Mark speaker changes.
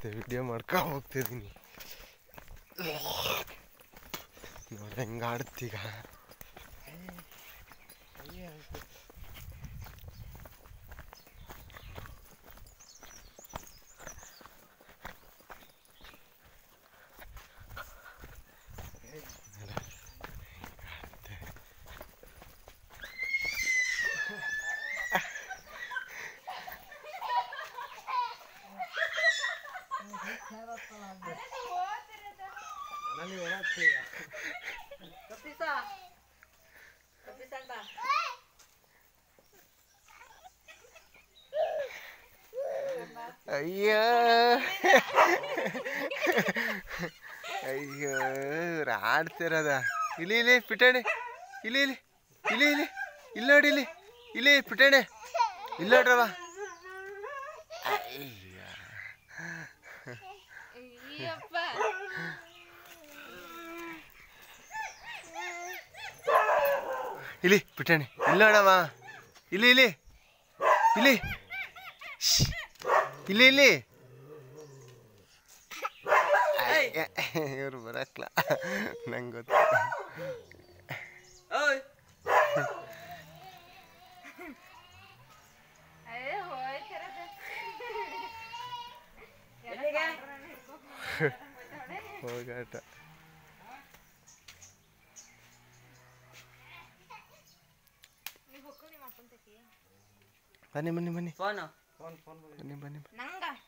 Speaker 1: ಮತ್ತೆ ವಿಡಿಯೋ ಮಾಡ್ಕೊ ಹೋಗ್ತಿದ್ದೀನಿ ನೋಡಿ ಹೆಂಗೆ ಆಡುತ್ತೀಗ ಅಯ್ಯೋ ಅಯ್ಯೋ ಇವ್ರು ಆಡ್ತಿರೋದ ಇಲ್ಲಿ ಇಲ್ಲಿ ಪಿಟಣೆ ಇಲ್ಲಿ ಇಲ್ಲಿ ಇಲ್ಲಿ ಇಲ್ಲಿ ಇಲ್ಲಿ ನೋಡಿ ಇಲ್ಲಿ ಇಲ್ಲಿ ಪಿಟಣೆ ಇಲ್ಲಿ ನೋಡ್ರವ ಅಯ್ಯ ಇಲ್ಲಿ ಪಿಟಣೆ ಇಲ್ಲಿ ನೋಡವ ಇಲ್ಲಿ ಇಲ್ಲಿ ಇಲ್ಲಿ ಶ್ಶ್. ಇಲ್ಲಿ ಇಲ್ಲಿ ಇವ್ರು ಬರಕ್ಲ ನಂಗೆ ಗೊತ್ತು
Speaker 2: ಓಯ್
Speaker 1: ಹೋಗಾಟ ಬನ್ನಿ ಬನ್ನಿ ಬನ್ನಿ
Speaker 2: ಫೋನು
Speaker 1: ಬನ್ನಿ ಬನ್ನಿ
Speaker 3: ನಂಗ